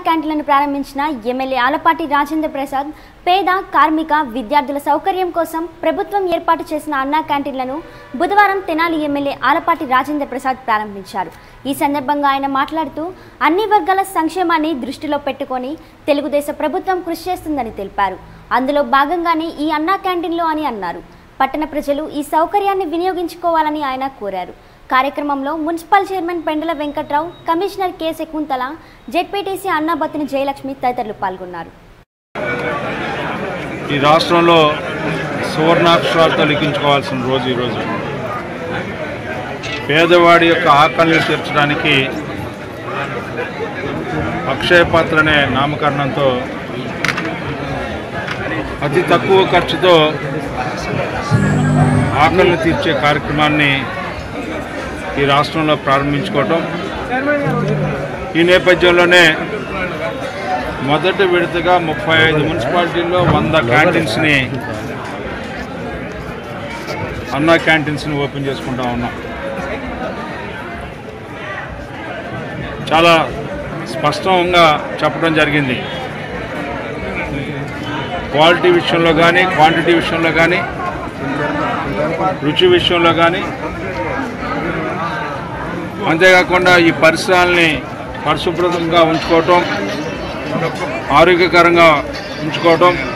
క్యాంటీన్లను ప్రారంభించిన ఎమ్మెల్యే ఆలపాటి రాజేంద్ర ప్రసాద్ పేద కార్మిక విద్యార్థుల సౌకర్యం కోసం ప్రభుత్వం ఏర్పాటు చేసిన అన్నా క్యాంటీన్లను బుధవారం తెనాలి ఎమ్మెల్యే ఆలపాటి రాజేంద్ర ప్రసాద్ ప్రారంభించారు ఈ సందర్భంగా ఆయన మాట్లాడుతూ అన్ని వర్గాల సంక్షేమాన్ని దృష్టిలో పెట్టుకొని తెలుగుదేశ ప్రభుత్వం కృషి చేస్తుందని తెలిపారు అందులో భాగంగానే ఈ అన్నా క్యాంటీన్లు అని అన్నారు పట్టణ ప్రజలు ఈ సౌకర్యాన్ని వినియోగించుకోవాలని ఆయన కోరారు కార్యక్రమంలో municipal chairman Pendala Venkatrao commissioner K Sakuntala ZPTC Annabattini Jayalakshmi తదితరులు పాల్గొన్నారు ఈ రాష్ట్రంలో సువర్ణాక్షరాలతో లిఖించుకోవాల్సిన రోజు ఈరోజు పేదవాడి యొక్క ఆకలిని తీర్చడానికి అక్షయ పాత్ర అనే నామకరణంతో అతి తక్కువ ఖర్చుతో ఆకలిని తీర్చే కార్యక్రమాన్ని ఈ రాష్ట్రంలో ప్రారంభించుకోవటం ఈ నేపథ్యంలోనే మొదటి విడతగా ముప్పై ఐదు మున్సిపాలిటీల్లో వంద క్యాంటీన్స్ని అన్నా క్యాంటీన్స్ని ఓపెన్ చేసుకుంటా ఉన్నాం చాలా స్పష్టంగా చెప్పడం జరిగింది క్వాలిటీ విషయంలో కానీ క్వాంటిటీ విషయంలో కానీ రుచి విషయంలో కానీ అంతేకాకుండా ఈ పరిసరాలని పరిశుభ్రంగా ఉంచుకోవటం ఆరోగ్యకరంగా ఉంచుకోవటం